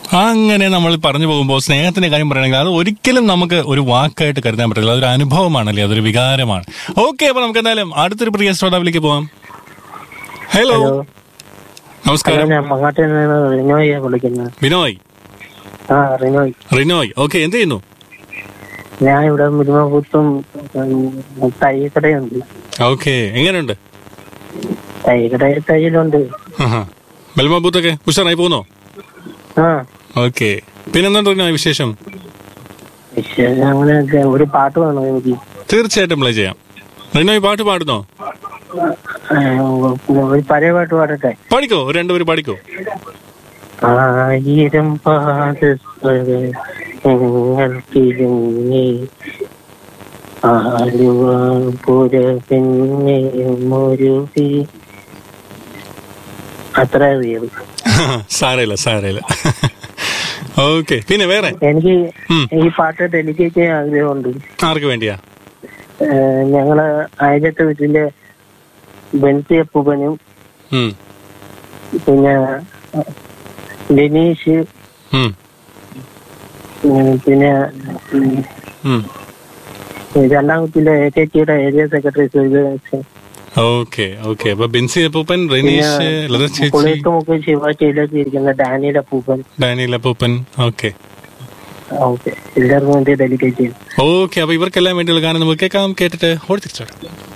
അങ്ങനെ നമ്മൾ പറഞ്ഞു പോകുമ്പോൾ സ്നേഹത്തിന്റെ കാര്യം പറയണമെങ്കിൽ അത് ഒരിക്കലും നമുക്ക് ഒരു വാക്കായിട്ട് കരുതാൻ പറ്റില്ല അതൊരു അനുഭവമാണല്ലേ അതൊരു വികാരമാണ് ഓക്കെ അപ്പൊ നമുക്ക് എന്തായാലും അടുത്തൊരു പ്രിയ ശ്രോതാവിലേക്ക് പോവാം ഹലോ ഹലോ നമസ്കാരം ഞാൻ മങ്ങാട്ടിൽ നിന്ന് റിനോയെ വിളിക്കുന്നത് ബിനോയ് ആ റിനോയ് റിനോയ് ഓക്കെ എന്ത് ചെയ്യുന്നു ഞാൻ ഇവിടെ മുരുമപുത്തും തയ്യക്കടയുണ്ട് ഓക്കെ എങ്ങനെയുണ്ട് തയ്യക്കട തയ്യലുണ്ട് ബൽമാബൂത്തൊക്കെ ഉഷാറായി പോകുന്നോ ആ ഓക്കെ പിന്നെന്താണ് റിനോയ് വിശേഷം വിശേഷം അങ്ങനെയൊക്കെ ഒരു പാട്ട് വേണം എനിക്ക് തീർച്ചയായിട്ടും പ്ലേ ചെയ്യാം റിനോയ് പാട്ട് പാടുന്നോ ആ, ഒരു പഴയ പാട്ട് പാടട്ടെ പാടിക്കോ ഒരു രണ്ടുപേര് പാടിക്കോ ആയിരം പാദങ്ങൾക്കിരുങ്ങി ആലുവാപുര പിന്നെ മുരുകി അത്ര അറിയത് സാരയില്ല സാരയില്ല ഓക്കെ പിന്നെ വേറെ എനിക്ക് ഉം. ഈ പാട്ട് ഡെലിഗേറ്റ് ചെയ്യാൻ ആഗ്രഹമുണ്ട് ആർക്ക് വേണ്ടിയാ ഏഹ് ഞങ്ങള് അയലത്തെ വീട്ടിലെ ബെൻസി അപ്പൂപ്പനും ഉം, പിന്നെ ലിനീഷ് ഉം, ഉം, പിന്നെ ഉം, ഉം. രണ്ടാം കുട്ടിയിലെ എ കെ ടിയുടെ area secretary Suresh okay okay അപ്പൊ ബിൻസി അപ്പൂപ്പൻ റെനീഷ് ലത ചേച്ചി പുളിയത്ത് മുക്ക് ശിവാച്ചിയിലേക്ക് ഇരിക്കുന്ന ഡാനിയുടെ അപ്പൂപ്പൻ ഡാനിയൽ അപ്പൂപ്പൻ ഓക്കെ ഓക്കെ എല്ലാവർക്കും വേണ്ടി ഡെലിഗേറ്റ് ചെയ്യും ഓക്കെ അപ്പൊ ഇവർക്കെല്ലാം വേണ്ടിയുള്ള ഗാനം നമുക്ക് കേൾക്കാം കേട്ടിട്ട് ഓടി തിരിച്ചോടാം